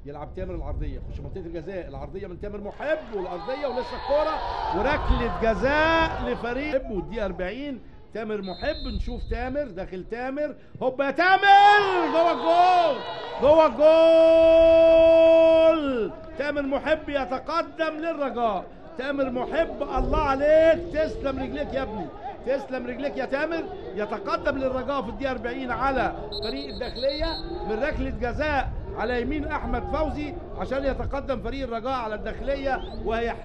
يلعب تامر العرضيه يخش منطقه الجزاء العرضيه من تامر محب والارضيه ولسه الكوره وركله جزاء لفريق محب والدقيقه 40 تامر محب نشوف تامر داخل تامر هوبا يا تامر جوه الجول جوه الجول تامر محب يتقدم للرجاء تامر محب الله عليك تسلم رجليك يا ابني تسلم رجليك يا تامر يتقدم للرجاء في الدقيقه 40 على فريق الداخليه من ركله جزاء على يمين احمد فوزي عشان يتقدم فريق الرجاء على الداخليه وهي